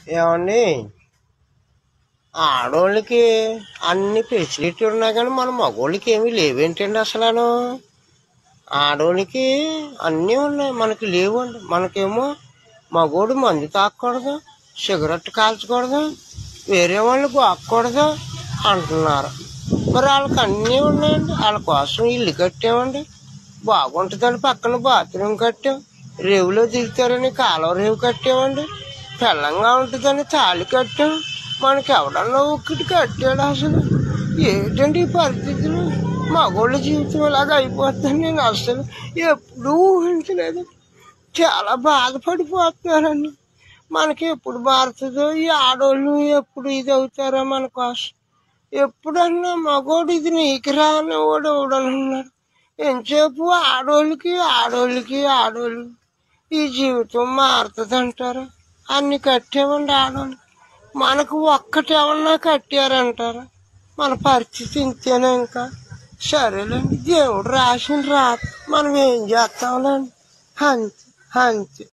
ఏమండి ఆడోళ్ళకి అన్ని ఫెసిలిటీ ఉన్నా కానీ మన మగోళ్ళకి ఏమీ లేవేంటండి అసలు ఆడోళ్ళకి అన్నీ ఉన్నాయి మనకి లేవండి మనకేమో మగోడు మందు తాగకూడదు సిగరెట్ కాల్చకూడదు వేరే వాళ్ళు గోక్కకూడదు అంటున్నారు మరి వాళ్ళకి అన్నీ ఉన్నాయండి వాళ్ళ కోసం ఇల్లు కట్టామండి బాగుంటుందని పక్కన బాత్రూమ్ కట్టాం రేవులో దిగుతారని కాలువ రేవు కట్టామండి తెల్లంగా ఉంటుందని తాళి కట్టాం మనకి ఎవడన్నా ఒక్కటి కట్టాడు అసలు ఏంటండి ఈ పరిస్థితులు మగోళ్ళ జీవితం ఇలాగ అయిపోతుందని నేను అసలు ఎప్పుడూ ఊహించలేదు చాలా బాధపడిపోతున్నానండి మనకి ఎప్పుడు మారుతుందో ఈ ఆడోళ్ళు ఎప్పుడు ఇది అవుతారో మన కోసం ఎప్పుడన్నా మగోడు ఇది నీకు రాని వాడు ఎవడనున్నాడు ఎంతసేపు ఆడోళ్ళకి ఆడోళ్ళకి ఆడోళ్ళు ఈ జీవితం మారుతుంది అంటారు అన్ని కట్టామండి ఆడోళ్ళు మనకు ఒక్కటి ఏమన్నా కట్టారంటారు మన పరిస్థితి ఇంతేనా ఇంకా సరేలేండి దేవుడు రాసిన రాత మనం ఏం చేస్తాంలేండి అంతే అంతే